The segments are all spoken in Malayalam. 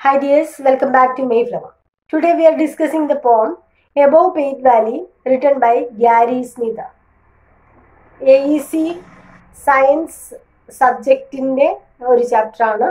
Hi dears, welcome back to Mayflower. Today we are discussing the poem Above Paid Valley written by Gary Smither. AEC science സബ്ജക്റ്റിൻ്റെ ഒരു ചാപ്റ്ററാണ്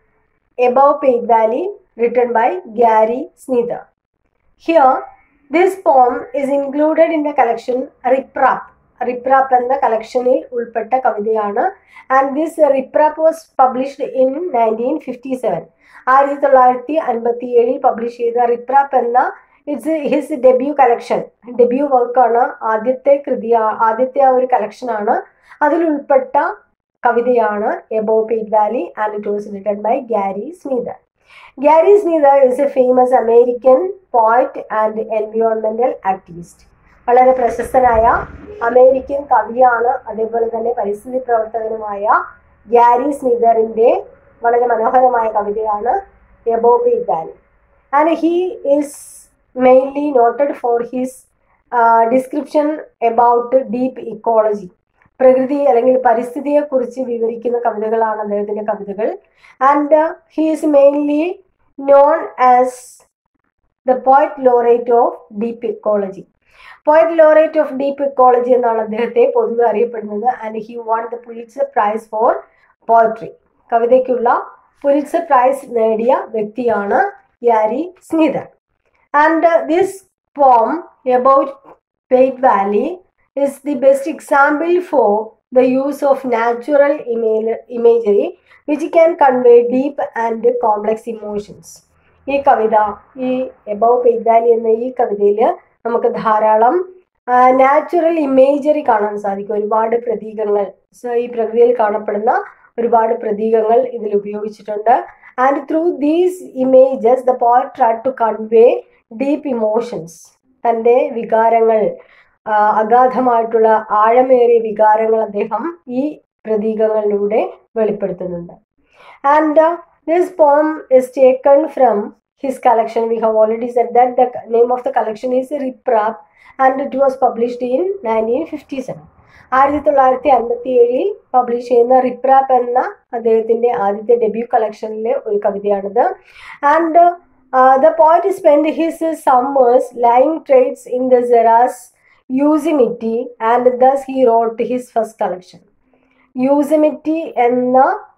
above Pate Valley written by Gary Snyder here this poem is included in the collection Riprap Riprap എന്ന കളക്ഷനിൽ ഉൾപ്പെട്ട കവിതയാണ് and this Riprap was published in nineteen fifty seven ആയിരത്തി തൊള്ളായിരത്തി അൻപത്തി ഏഴിൽ പബ്ലിഷ് ചെയ്ത റിപ്രാപ്പ് എന്ന it's his debut collection debut വർക്കാണ് ആദ്യത്തെ കൃതി ആദ്യത്തെ ആ ഒരു കളക്ഷനാണ് അതിൽ ഉൾപ്പെട്ട കവിതയാണ് above Pate Valley and it was written by Gary Snyder Gary Snyder is a famous American poet and എൻവിയോൺമെന്റൽ ആക്ടിവിസ്റ്റ് വളരെ പ്രശസ്തനായ അമേരിക്കൻ കവിയാണ് അതേപോലെ തന്നെ പരിസ്ഥിതി പ്രവർത്തകനുമായ ഗ്യാരി സ്നീദറിന്റെ വളരെ മനോഹരമായ കവിതയാണ് above Pate Valley and he is mainly noted for his description about deep ecology പ്രകൃതി അല്ലെങ്കിൽ പരിസ്ഥിതിയെക്കുറിച്ച് വിവരിക്കുന്ന കവിതകളാണ് അദ്ദേഹത്തിൻ്റെ കവിതകൾ and he is mainly known as the poet laureate of deep ecology poet laureate of deep ecology എന്നാണ് അദ്ദേഹത്തെ പൊതുവെ അറിയപ്പെടുന്നത് and he won the Pulitzer Prize for poetry കവിതയ്ക്കുള്ള പുലിറ്റ്സർ പ്രൈസ് നേടിയ വ്യക്തിയാണ് Gary Snyder and this poem about Pate Valley is the best example for the use of natural imagery which can convey deep and complex emotions. ഈ കവിത ഈ എബവ് പെയ്ഡ് വാലി എന്ന ഈ കവിതയിൽ നമുക്ക് ധാരാളം നാച്ചുറൽ ഇമേജറി കാണാൻ സാധിക്കും ഒരുപാട് പ്രതീകങ്ങൾ ഈ പ്രകൃതിയിൽ കാണപ്പെടുന്ന ഒരുപാട് പ്രതീകങ്ങൾ ഇതിൽ ഉപയോഗിച്ചിട്ടുണ്ട് and through these images the poet try to convey deep emotions തൻ്റെ വികാരങ്ങൾ അഗാധമായിട്ടുള്ള ആഴമേറിയ വികാരങ്ങൾ അദ്ദേഹം ഈ പ്രതീകങ്ങളിലൂടെ വെളിപ്പെടുത്തുന്നുണ്ട് and this poem is taken from his collection we have already said that the name of the collection is Riprap and it was published in nineteen fifty seven ആയിരത്തി തൊള്ളായിരത്തി അൻപത്തി ഏഴിൽ പബ്ലിഷ് ചെയ്യുന്ന റിപ്രാപ്പ് എന്ന അദ്ദേഹത്തിൻ്റെ ആദ്യത്തെ ഡെബ്യൂ കളക്ഷനിലെ ഒരു കവിതയാണിത് and the poet spend his summers laying trails in the Sierras Yosemite and thus he wrote his first collection Yosemite എന്ന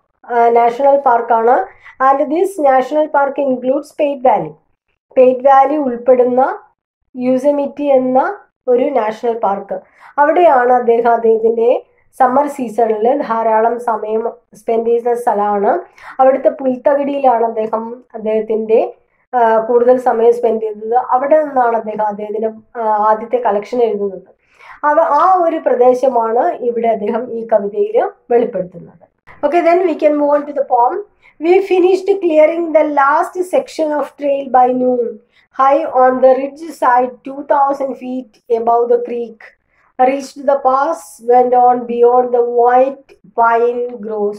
നാഷണൽ പാർക്കാണ് and this national park includes Pate Valley Pate Valley ഉൾപ്പെടുന്ന യൂസമിറ്റി എന്ന ഒരു നാഷണൽ പാർക്ക് അവിടെയാണ് അദ്ദേഹം അദ്ദേഹത്തിൻ്റെ സമ്മർ സീസണിൽ ധാരാളം സമയം സ്പെൻഡ് ചെയ്യുന്ന സ്ഥലമാണ് അവിടുത്തെ പുൽത്തകടിയിലാണ് അദ്ദേഹം അദ്ദേഹത്തിൻ്റെ കൂടുതൽ സമയം സ്പെൻഡ് ചെയ്തത് അവിടെ നിന്നാണ് അദ്ദേഹം അദ്ദേഹത്തിൻ്റെ ആദ്യത്തെ കളക്ഷൻ എഴുതുന്നത് അവ ആ ഒരു പ്രദേശമാണ് ഇവിടെ അദ്ദേഹം ഈ കവിതയിൽ വെളിപ്പെടുത്തുന്നത് okay then we can move on to the poem we finished clearing the last section of trail by noon high on the ridge side two thousand feet above the creek reached the pass went on beyond the white pine groves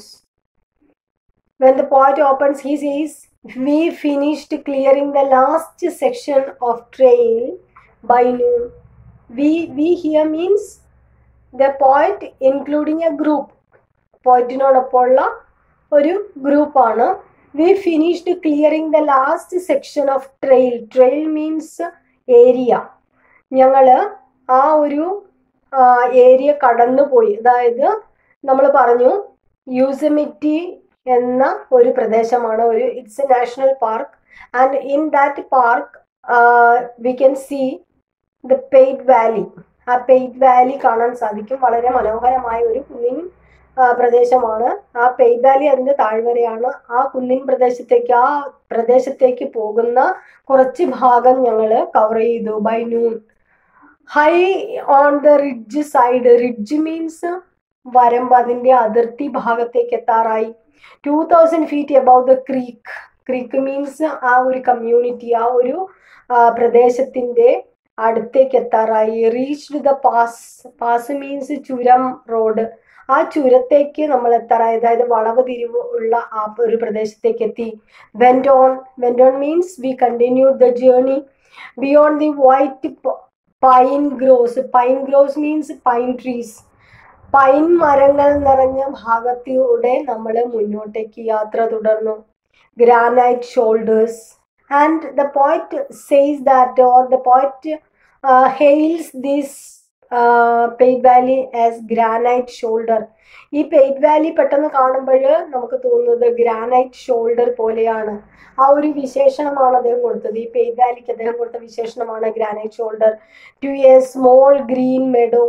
when the poet opens he says we finished clearing the last section of trail by noon. We, we here means the poet including a group. പോയറ്റിനോടൊപ്പമുള്ള ഒരു ഗ്രൂപ്പാണ് we finished clearing the last section of trail trail means area ഞങ്ങൾ ആ ഒരു ഏരിയ കടന്നുപോയി അതായത് നമ്മൾ പറഞ്ഞു യൂസമിറ്റി എന്ന ഒരു പ്രദേശമാണ് ഒരു it's a national park and in that park we can see the Pate Valley ആ പെയ്ഡ് വാലി കാണാൻ സാധിക്കും വളരെ മനോഹരമായ ഒരു കുന്നിൻ പ്രദേശമാണ് ആ പെയ്ഡ് വാലി അതിൻ്റെ താഴ്വരയാണ് ആ കുന്നിൻ പ്രദേശത്തേക്ക് ആ പ്രദേശത്തേക്ക് പോകുന്ന കുറച്ച് ഭാഗം ഞങ്ങൾ കവർ ചെയ്തു by noon high on the ridge side ridge means വരമ്പ് അതിൻ്റെ അതിർത്തി ഭാഗത്തേക്ക് എത്താറായി two thousand feet above the creek creek means ആ ഒരു കമ്മ്യൂണിറ്റി ആ ഒരു പ്രദേശത്തിൻ്റെ അടുത്തേക്ക് എത്താറായി reached the pass pass means ചുരം റോഡ് ആ ചുരത്തേക്ക് നമ്മൾ എത്താറായി അതായത് വളവ് തിരിവ് ഉള്ള ആ ഒരു പ്രദേശത്തേക്ക് എത്തി went on went on means we continue the journey beyond the white pine groves pine groves means pine trees pine മരങ്ങൾ നിറഞ്ഞ ഭാഗത്തിലൂടെ നമ്മൾ മുന്നോട്ടേക്ക് യാത്ര തുടർന്നു granite shoulders. And the poet says that, or the poet uh, hails this uh, Peit Valley as granite shoulder. ഈ പെയ്റ്റ് വാലി പെട്ടെന്ന് കാണുമ്പോൾ നമുക്ക് തോന്നുന്നത് ഗ്രാനൈറ്റ് ഷോൾഡർ പോലെയാണ് ആ ഒരു വിശേഷണമാണ് അദ്ദേഹം കൊടുത്തത് ഈ പെയ്റ്റ് വാലിക്ക് അദ്ദേഹം കൊടുത്ത വിശേഷണമാണ് granite shoulder to a small green meadow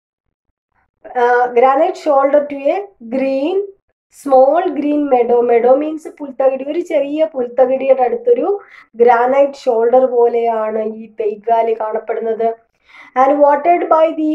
granite shoulder to a green small green meadow meadow means പുൽത്തകിടി ഒരു ചെറിയ പുൽത്തകിടിയുടെ അടുത്തൊരു ഗ്രാനൈറ്റ് ഷോൾഡർ പോലെയാണ് ഈ പെയ്റ്റ് വാലി കാണപ്പെടുന്നത് ആൻഡ് വാട്ടേഡ് by the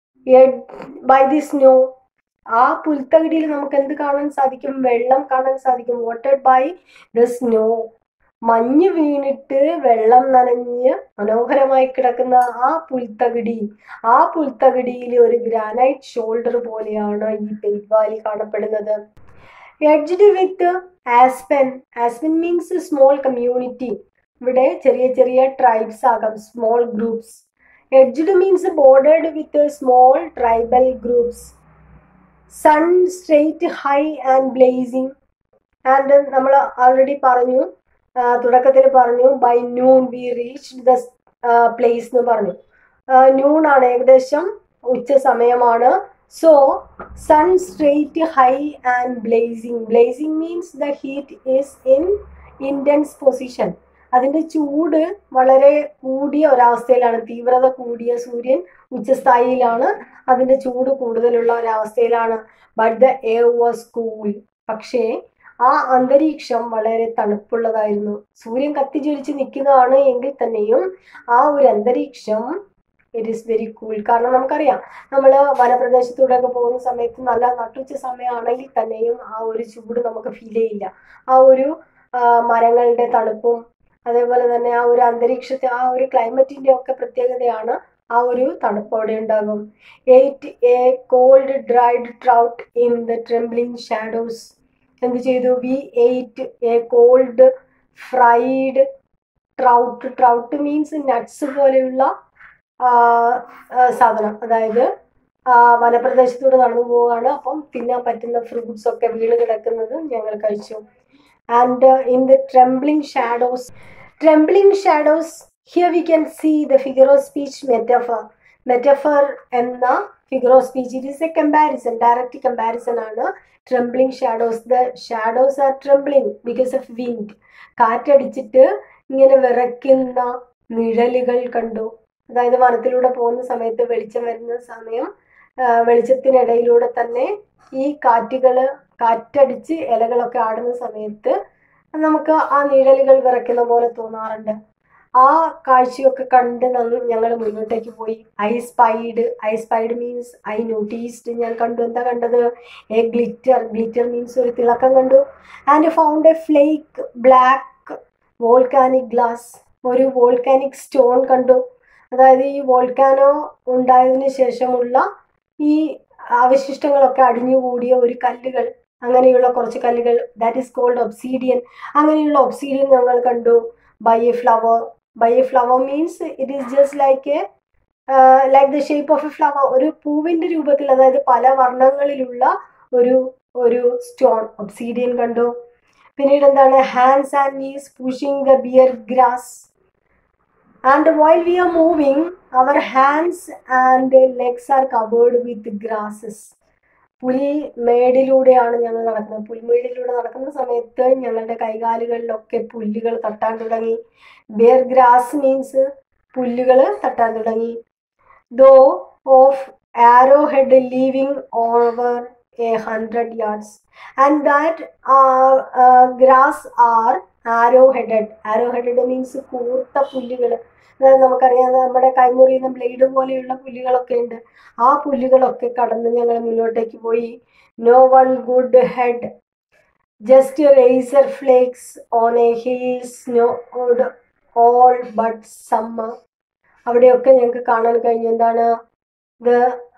by the snow ആ പുൽത്തകിടിയിൽ നമുക്ക് എന്ത് കാണാൻ സാധിക്കും വെള്ളം കാണാൻ സാധിക്കും വാട്ടേഡ് ബൈ ദ സ്നോ മഞ്ഞ് വീണിട്ട് വെള്ളം നനഞ്ഞ് മനോഹരമായി കിടക്കുന്ന ആ പുൽത്തകിടി ആ പുൽത്തകിടിയിൽ ഒരു ഗ്രാനൈറ്റ് ഷോൾഡർ പോലെയാണ് ഈ പെയ്റ്റ് വാലി കാണപ്പെടുന്നത് edged with aspen aspen means small community ഇവിടെ ചെറിയ ചെറിയ ട്രൈബ്സ് ആകാം small groups edged means bordered with small tribal groups sun straight high and blazing and നമ്മൾ ആൾറെഡി പറഞ്ഞു തുടക്കത്തിൽ പറഞ്ഞു by noon we reach the place എന്ന് പറഞ്ഞു നൂൺ ആണ് ഏകദേശം ഉച്ച സമയമാണ് so sun straight high and blazing blazing means the heat is in intense position അതിൻ്റെ ചൂട് വളരെ കൂടിയ ഒരവസ്ഥയിലാണ് തീവ്രത കൂടിയ സൂര്യൻ ഉച്ചസ്ഥായിയിലാണ് അതിൻ്റെ ചൂട് കൂടുതലുള്ള ഒരവസ്ഥയിലാണ് but the air was cool പക്ഷേ ആ അന്തരീക്ഷം വളരെ തണുപ്പുള്ളതായിരുന്നു സൂര്യൻ കത്തിജ്വലിച്ച് നിൽക്കുന്നതാണ് എങ്കിൽ തന്നെയും ആ ഒരു അന്തരീക്ഷം ഇറ്റ് ഈസ് വെരി കൂൾ കാരണം നമുക്കറിയാം നമ്മൾ വനപ്രദേശത്തൂടെയൊക്കെ പോകുന്ന സമയത്ത് നല്ല നട്ടുച്ച സമയമാണെങ്കിൽ തന്നെയും ആ ഒരു ചൂട് നമുക്ക് ഫീൽ ചെയ്യില്ല ആ ഒരു മരങ്ങളുടെ തണുപ്പും അതേപോലെ തന്നെ ആ ഒരു അന്തരീക്ഷത്തെ ആ ഒരു ക്ലൈമറ്റിൻ്റെ ഒക്കെ പ്രത്യേകതയാണ് ആ ഒരു തണുപ്പ് അവിടെ ഉണ്ടാകും ate a cold dried trout in the trembling shadows എന്ത് ചെയ്തു we ate a cold fried trout trout means nuts പോലെയുള്ള സാധനം അതായത് വനപ്രദേശത്തൂടെ നടന്നു പോവുകയാണ് അപ്പം തിന്നാൻ പറ്റുന്ന ഫ്രൂട്ട്സ് ഒക്കെ വീണ് കിടക്കുന്നത് ഞങ്ങൾ കഴിച്ചു and in the trembling shadows trembling shadows here we can see the figure of speech metaphor metaphor എന്ന figure of speech it is a comparison direct comparison ആണ് trembling shadows the shadows are trembling because of wind കാറ്റടിച്ചിട്ട് ഇങ്ങനെ വിറയ്ക്കുന്ന നിഴലുകൾ കണ്ടു അതായത് വനത്തിലൂടെ പോകുന്ന സമയത്ത് വെളിച്ചം വരുന്ന സമയം വെളിച്ചത്തിനിടയിലൂടെ തന്നെ ഈ കാറ്റുകൾ കാറ്റടിച്ച് ഇലകളൊക്കെ ആടുന്ന സമയത്ത് നമുക്ക് ആ നിഴലുകൾ വിറയ്ക്കുന്ന പോലെ തോന്നാറുണ്ട് ആ കാഴ്ചയൊക്കെ കണ്ട് ഞങ്ങൾ മുന്നോട്ടേക്ക് പോയി I spied I spied means I noticed ഞാൻ കണ്ടു എന്താ കണ്ടത് എ ഗ്ലിറ്റർ ഗ്ലിറ്റർ മീൻസ് ഒരു തിളക്കം കണ്ടു and found a flake black volcanic glass ഒരു വോൾക്കാനിക് സ്റ്റോൺ കണ്ടു അതായത് ഈ വോൾക്കാനോ ഉണ്ടായതിനു ശേഷമുള്ള ഈ അവശിഷ്ടങ്ങളൊക്കെ അടിഞ്ഞുകൂടിയ ഒരു കല്ലുകൾ അങ്ങനെയുള്ള കുറച്ച് കല്ലുകൾ ദാറ്റ് ഈസ് കോൾഡ് ഒബ്സീഡിയൻ അങ്ങനെയുള്ള ഒബ്സീഡിയൻ ഞങ്ങൾ കണ്ടു by a flower by a flower means it is just like a like the shape of a flower ഒരു പൂവിൻ്റെ രൂപത്തിൽ അതായത് പല വർണ്ണങ്ങളിലുള്ള ഒരു ഒരു സ്റ്റോൺ ഒബ്സീഡിയൻ കണ്ടു പിന്നീട് എന്താണ് hands and knees pushing the bear grass and while we are moving our hands and legs are covered with grasses പുൽമേടിലൂടെയാണ് ഞങ്ങൾ നടക്കുന്നത് പുൽമേടിലൂടെ നടക്കുന്ന സമയത്ത് ഞങ്ങളുടെ കൈകാലുകളിലൊക്കെ പുല്ലുകൾ തട്ടാൻ തുടങ്ങി ബിയർ ഗ്രാസ് മീൻസ് പുല്ലുകൾ തട്ടാൻ തുടങ്ങി though of arrow head leaving over a hundred yards and that grass are arrow headed arrow headed means കൂർത്ത പുല്ലുകൾ അതായത് നമുക്കറിയാം നമ്മുടെ കൈമുറിയുന്ന ബ്ലേഡ് പോലെയുള്ള പുല്ലുകളൊക്കെ ഉണ്ട് ആ പുല്ലുകളൊക്കെ കടന്ന് ഞങ്ങൾ മുന്നോട്ടേക്ക് പോയി no one good head just razor flakes on a hills no all but summer അവിടെയൊക്കെ ഞങ്ങൾക്ക് കാണാൻ കഴിഞ്ഞു എന്താണ് ദ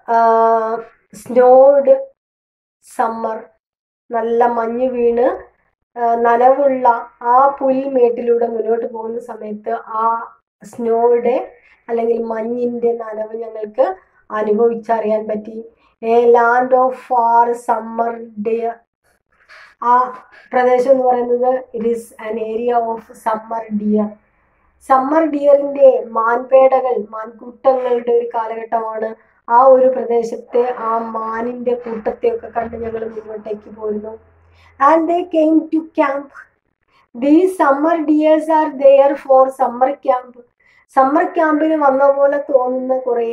സ്നോഡ് സമ്മർ നല്ല മഞ്ഞ് വീണ് നനവുള്ള ആ പുൽമേട്ടിലൂടെ മുന്നോട്ട് പോകുന്ന സമയത്ത് ആ സ്നോയുടെ അല്ലെങ്കിൽ മഞ്ഞിൻ്റെ നനവ് ഞങ്ങൾക്ക് അനുഭവിച്ചറിയാൻ പറ്റി a land of far summer day ആ പ്രദേശം എന്ന് പറയുന്നത് it is an area of summer deer summer ഡിയറിന്റെ മാൻപേടകൾ മാൻകൂട്ടങ്ങളുടെ ഒരു കാലഘട്ടമാണ് ആ ഒരു പ്രദേശത്തെ ആ മാനിന്റെ കൂട്ടത്തെയൊക്കെ കണ്ട് ഞങ്ങൾ മുന്നോട്ടേക്ക് പോയിരുന്നു and they came to camp these summer deers are there for summer camp summer ക്യാമ്പിന് വന്ന പോലെ തോന്നുന്ന കുറേ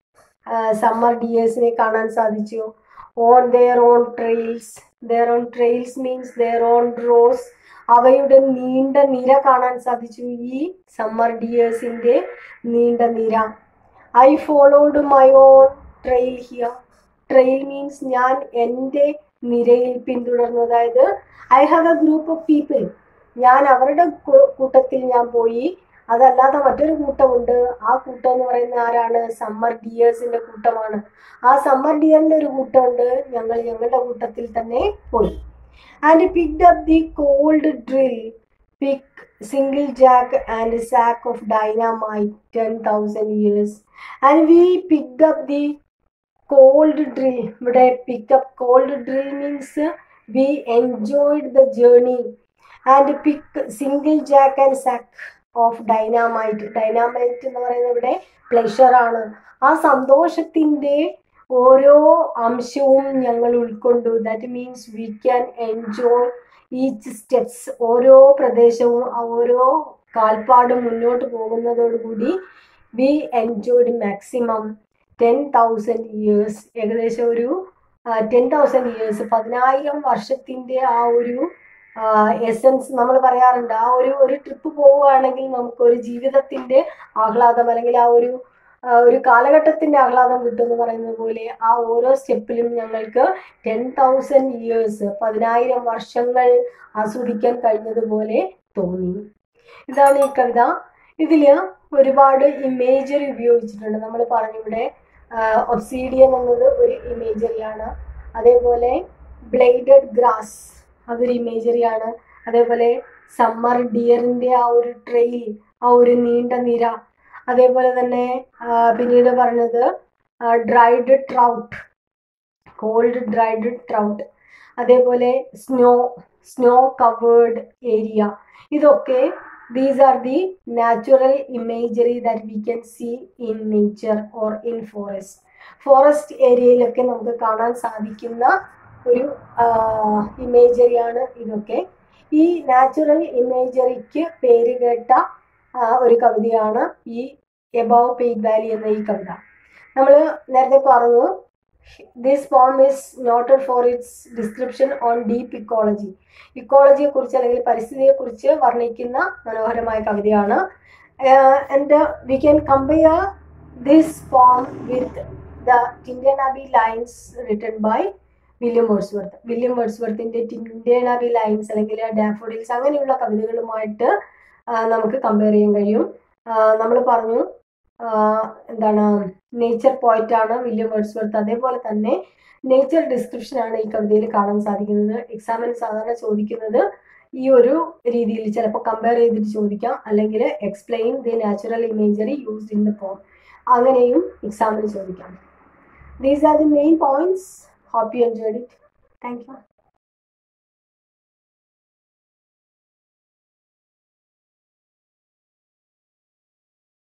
സമ്മർ ഡിയേഴ്സിനെ കാണാൻ സാധിച്ചു on their own trails their own trails means their own rows അവയുടെ നീണ്ട നിര കാണാൻ സാധിച്ചു ഈ സമ്മർ ഡിയേഴ്സിന്റെ നീണ്ട നിര I followed my own trail here trail means ഞാൻ എൻ്റെ നിരയിൽ പിന്തുടർന്നു അതായത് I have a group of people ഞാൻ അവരുടെ കൂ- കൂട്ടത്തിൽ ഞാൻ പോയി അതല്ലാതെ മറ്റൊരു കൂട്ടമുണ്ട് ആ കൂട്ടം എന്ന് പറയുന്ന ആരാണ് സമ്മർ ഡിയേഴ്സിന്റെ കൂട്ടമാണ് ആ സമ്മർ ഡിയറിന്റെ ഒരു കൂട്ടമുണ്ട് ഞങ്ങൾ ഞങ്ങളുടെ കൂട്ടത്തിൽ തന്നെ പോയി and picked up the cold drill pick single jack and sack of dynamite ten thousand years and we picked up the cold drill ഇവിടെ pick up cold drill means we enjoyed the journey and pick single jack and sack of dynamite dynamite എന്ന് പറയുന്നത് ഇവിടെ പ്ലഷർ ആണ് ആ സന്തോഷത്തിൻ്റെ ഓരോ അംശവും ഞങ്ങൾ ഉൾക്കൊണ്ടു that means we can enjoy each steps ഓരോ പ്രദേശവും ആ ഓരോ കാൽപ്പാടും മുന്നോട്ട് പോകുന്നതോടുകൂടി we enjoyed maximum ten thousand years ഏകദേശം ഒരു ടെൻ തൗസൻഡ് ഇയേഴ്സ് പതിനായിരം വർഷത്തിൻ്റെ ആ ഒരു എസൻസ് നമ്മൾ പറയാറുണ്ട് ആ ഒരു ഒരു ട്രിപ്പ് പോവുകയാണെങ്കിൽ നമുക്ക് ഒരു ജീവിതത്തിൻ്റെ ആഹ്ലാദം അല്ലെങ്കിൽ ആ ഒരു ആ, ഒരു കാലഘട്ടത്തിൻ്റെ ആഹ്ലാദം കിട്ടും എന്ന് പറയുന്നത് പോലെ ആ ഓരോ സ്റ്റെപ്പിലും ഞങ്ങൾക്ക് ടെൻ തൗസൻഡ് ഇയേഴ്സ് പതിനായിരം വർഷങ്ങൾ ആസ്വദിക്കാൻ കഴിഞ്ഞതുപോലെ തോന്നി ഇതാണ് ഈ കവിത ഇതിൽ ഒരുപാട് ഇമേജറി ഉപയോഗിച്ചിട്ടുണ്ട് നമ്മൾ പറഞ്ഞിവിടെ ഒബ്സീഡിയൻ എന്നത് ഒരു ഇമേജറിയാണ് അതേപോലെ ബ്ലേഡഡ് ഗ്രാസ് അതൊരു ഇമേജറിയാണ് അതേപോലെ സമ്മർ ഡിയറിൻ്റെ ആ ഒരു ട്രെയിൽ ആ ഒരു നീണ്ട നിര അതേപോലെ തന്നെ ആ, പിന്നീട് പറഞ്ഞത് dried trout cold dried trout അതേപോലെ സ്നോ സ്നോ കവേർഡ് ഏരിയ ഇതൊക്കെ these are the natural imagery that we can see in nature or in forest forest ഏരിയയിലൊക്കെ നമുക്ക് കാണാൻ സാധിക്കുന്ന ഒരു ഇമേജറിയാണ് ഇതൊക്കെ ഈ നാച്ചുറൽ ഇമേജറിക്ക് പേര് കേട്ട ആ, ഒരു കവിതയാണ് ഈ എബവ് പെയ്ഡ് വാലി എന്ന ഈ കവിത നമ്മൾ നേരത്തെ പറഞ്ഞു this poem is noted for its description on deep ecology ഇക്കോളജിയെ കുറിച്ച് അല്ലെങ്കിൽ പരിസ്ഥിതിയെ കുറിച്ച് വർണ്ണിക്കുന്ന മനോഹരമായ കവിതയാണ് and we can compare this poem with the Tintern Abbey lines written by William Wordsworth William വേർഡ്സ്വർത്തിൻ്റെ ടിൻഡനാബി ലൈൻസ് അല്ലെങ്കിൽ ഡാഫോഡിൽസ് അങ്ങനെയുള്ള കവിതകളുമായിട്ട് ആ, നമുക്ക് കമ്പയർ ചെയ്യാൻ കഴിയും നമ്മൾ പറഞ്ഞു ആ, എന്താണ് നേച്ചർ പോയിന്റ് ആണ് വില്യം വേർഡ്സ്വർത്ത് അതേപോലെ തന്നെ നേച്ചർ ഡിസ്ക്രിപ്ഷൻ ആണ് ഈ കവിതയിൽ കാണാൻ സാധിക്കുന്നത് എക്സാമിന് സാധാരണ ചോദിക്കുന്നത് ഈ ഒരു രീതിയിൽ ചിലപ്പോൾ കമ്പയർ ചെയ്തിട്ട് ചോദിക്കാം അല്ലെങ്കിൽ explain the natural imagery used in the poem അങ്ങനെയും എക്സാമിന് ചോദിക്കാം these are the main points hope you enjoyed it thank U